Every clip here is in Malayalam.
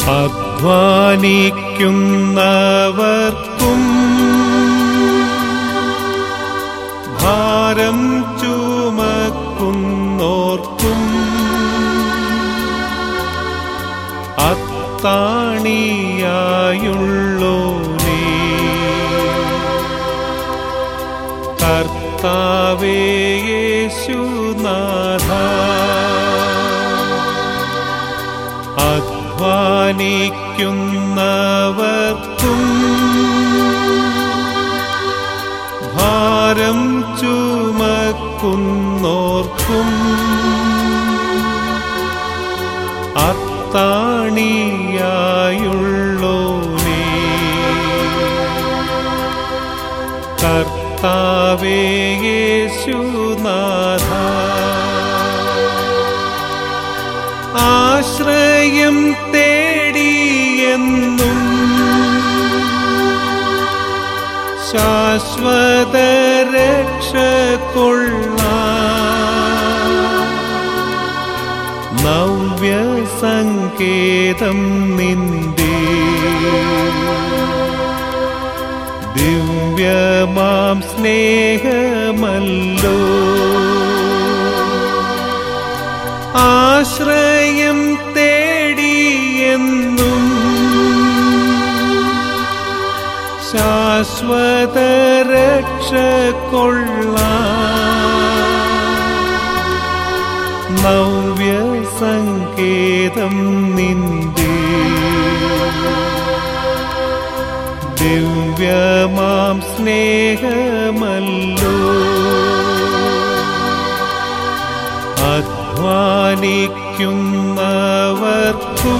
അധ്വാനിക്കുന്നവർക്കും ഭാരം ചുമക്കുന്നോർക്കും അത്താണിയായുള്ളോരേ കർത്താവേ യേശുനാഥ അധ്വാനിക്കുന്നവർക്കും ഭാരം ചുമക്കുന്നോർക്കും അത്താണിയായുള്ളോരേ കർത്താവേ യേശുനാഥ ആശ്രയം തേടിയെന്നും ശാശ്വത രക്ഷ കൊള്ളാം നവ്യ സങ്കേതം നിന്റെ ദിവ്യമാം സ്നേഹമല്ലോ ആശ്രയം തേടിയെന്നും ശാശ്വത രക്ഷ കൊള്ളാം നവ്യ സങ്കേതം നിന്റെ ദിവ്യമാം സ്നേഹമല്ലോ അധ്വാനിക്കുന്നവർക്കും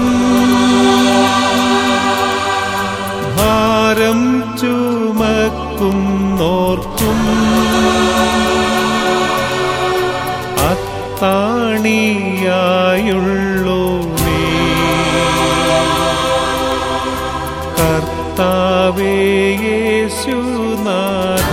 ഭാരം ചുമക്കുന്നോർക്കും അത്താണിയായുള്ളോവേ കർത്താവേ യേശുനാഥ